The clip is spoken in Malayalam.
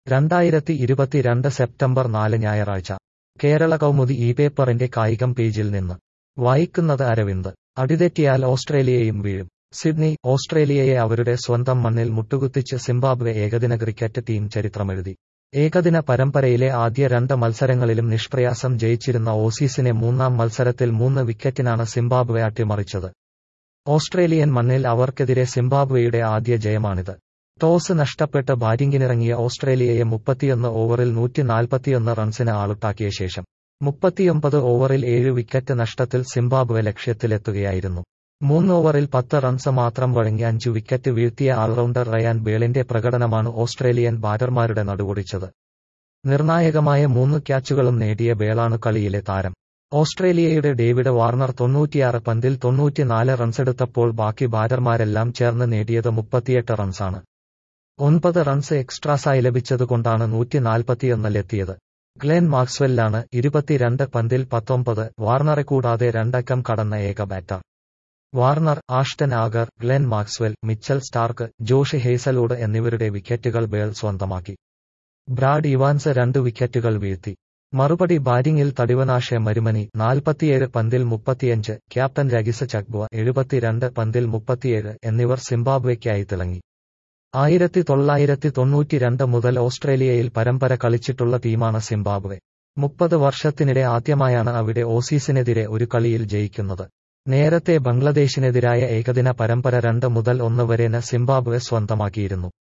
രണ്ടായിരത്തി ഇരുപത്തിരണ്ട് സെപ്റ്റംബർ നാല് ഞായറാഴ്ച കേരള കൗമുദി ഈ പേപ്പറിന്റെ കായികം പേജിൽ നിന്ന് വായിക്കുന്നത് അരവിന്ദ് അടിതെറ്റിയാൽ ഓസ്ട്രേലിയയും വീഴും സിഡ്നി ഓസ്ട്രേലിയയെ അവരുടെ സ്വന്തം മണ്ണിൽ മുട്ടുകുത്തിച്ച് സിംബാബ്വെ ഏകദിന ക്രിക്കറ്റ് ടീം ചരിത്രമെഴുതി ഏകദിന പരമ്പരയിലെ ആദ്യ രണ്ട് മത്സരങ്ങളിലും നിഷ്പ്രയാസം ജയിച്ചിരുന്ന ഓസീസിനെ മൂന്നാം മത്സരത്തിൽ മൂന്ന് വിക്കറ്റിനാണ് സിംബാബ്വെ അട്ടിമറിച്ചത് ഓസ്ട്രേലിയൻ മണ്ണിൽ അവർക്കെതിരെ സിംബാബ്വെയുടെ ആദ്യ ജയമാണിത് ടോസ് നഷ്ടപ്പെട്ട് ബാറ്റിംഗിനിറങ്ങിയ ഓസ്ട്രേലിയയെ മുപ്പത്തിയൊന്ന് ഓവറിൽ നൂറ്റി നാൽപ്പത്തിയൊന്ന് റൺസിന് ആളുട്ടാക്കിയ ശേഷം മുപ്പത്തിയൊമ്പത് ഓവറിൽ ഏഴ് വിക്കറ്റ് നഷ്ടത്തിൽ സിംബാബ്വെ ലക്ഷ്യത്തിലെത്തുകയായിരുന്നു മൂന്ന് ഓവറിൽ പത്ത് റൺസ് മാത്രം വഴങ്ങി അഞ്ചു വിക്കറ്റ് വീഴ്ത്തിയ ഓൾറൗണ്ടർ റയാൻ ബേളിന്റെ പ്രകടനമാണ് ഓസ്ട്രേലിയൻ ബാറ്റർമാരുടെ നടുവൊടിച്ചത് നിർണായകമായ മൂന്ന് ക്യാച്ചുകളും നേടിയ ബേളാണ് കളിയിലെ താരം ഓസ്ട്രേലിയയുടെ ഡേവിഡ് വാർണർ തൊണ്ണൂറ്റിയാറ് പന്തിൽ തൊണ്ണൂറ്റിനാല് റൺസെടുത്തപ്പോൾ ബാക്കി ബാറ്റർമാരെല്ലാം ചേർന്ന് നേടിയത് മുപ്പത്തിയെട്ട് റൺസാണ് ഒൻപത് റൺസ് എക്സ്ട്രാസായി ലഭിച്ചതുകൊണ്ടാണ് നൂറ്റി നാൽപ്പത്തിയൊന്നിലെത്തിയത് ഗ്ലെൻ മാക്സ്വെല്ലാണ് ഇരുപത്തിരണ്ട് പന്തിൽ പത്തൊമ്പത് വാർണറെ കൂടാതെ രണ്ടക്കം കടന്ന ഏക batter Warner Ashton Agar Glenn Maxwell Mitchell Starc Josh Hazlewood എന്നിവരുടെ വിക്കറ്റുകൾ ബേൾ സ്വന്തമാക്കി ബ്രാഡ് ഇവാൻസ് രണ്ട് വിക്കറ്റുകൾ വീഴ്ത്തി മറുപടി ബാറ്റിംഗിൽ തടിവനാശയ മരുമനി നാൽപ്പത്തിയേഴ് പന്തിൽ മുപ്പത്തിയഞ്ച് ക്യാപ്റ്റൻ രഗിസ ചക്ബുവ എഴുപത്തിരണ്ട് പന്തിൽ മുപ്പത്തിയേഴ് എന്നിവർ സിംബാബ്വെക്കായി തിളങ്ങി ആയിരത്തി തൊള്ളായിരത്തി തൊണ്ണൂറ്റിരണ്ട് മുതൽ ഓസ്ട്രേലിയയിൽ പരമ്പര കളിച്ചിട്ടുള്ള ടീമാണ് സിംബാബ്വെ മുപ്പത് വർഷത്തിനിടെ ആദ്യമായാണ് അവിടെ ഓസീസിനെതിരെ ഒരു കളിയിൽ ജയിക്കുന്നത് നേരത്തെ ബംഗ്ലാദേശിനെതിരായ ഏകദിന പരമ്പര രണ്ട് മുതൽ ഒന്ന് വരെ സിംബാബ്വെ സ്വന്തമാക്കിയിരുന്നു